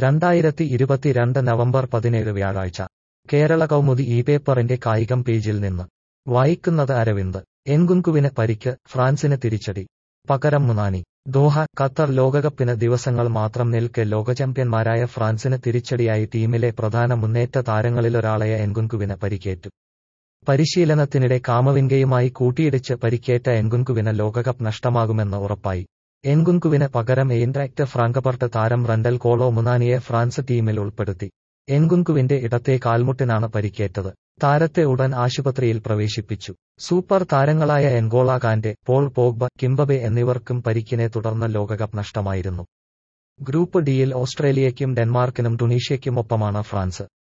രണ്ടായിരത്തി ഇരുപത്തിരണ്ട് നവംബർ പതിനേഴ് വ്യാഴാഴ്ച കേരള കൗമുദി ഈ പേപ്പറിന്റെ കായികം പേജിൽ നിന്ന് വായിക്കുന്നത് അരവിന്ദ് എൻകുൻകുവിന് പരിക്ക് ഫ്രാൻസിന് തിരിച്ചടി പകരം മുനാനി ദോഹ ഖത്തർ ലോകകപ്പിന് ദിവസങ്ങൾ മാത്രം നിൽക്കെ ലോകചാമ്പ്യന്മാരായ ഫ്രാൻസിന് തിരിച്ചടിയായി ടീമിലെ പ്രധാന മുന്നേറ്റ താരങ്ങളിലൊരാളായ എൻകുൻകുവിന് പരിക്കേറ്റു പരിശീലനത്തിനിടെ കാമവിംഗയുമായി കൂട്ടിയിടിച്ച് പരിക്കേറ്റ എൻകുൻകുവിന് ലോകകപ്പ് നഷ്ടമാകുമെന്ന് ഉറപ്പായി എൻകുൻകുവിന് പകരം എയിൻട്രാക്ട് ഫ്രാങ്കഫർട്ട് താരം റണ്ടൽ കോളോ മുനാനിയെ ഫ്രാൻസ് ടീമിൽ ഉൾപ്പെടുത്തി എൻകുൻകുവിന്റെ ഇടത്തെ കാൽമുട്ടിനാണ് പരിക്കേറ്റത് താരത്തെ ഉടൻ ആശുപത്രിയിൽ പ്രവേശിപ്പിച്ചു സൂപ്പർ താരങ്ങളായ N'Golo Kante Paul Pogba Kimpembe എന്നിവർക്കും പരിക്കിനെ തുടർന്ന് ലോകകപ്പ് നഷ്ടമായിരുന്നു ഗ്രൂപ്പ് ഡിയിൽ ഓസ്ട്രേലിയയ്ക്കും ഡെൻമാർക്കിനും ടുണീഷ്യയ്ക്കുമൊപ്പമാണ് ഫ്രാൻസ്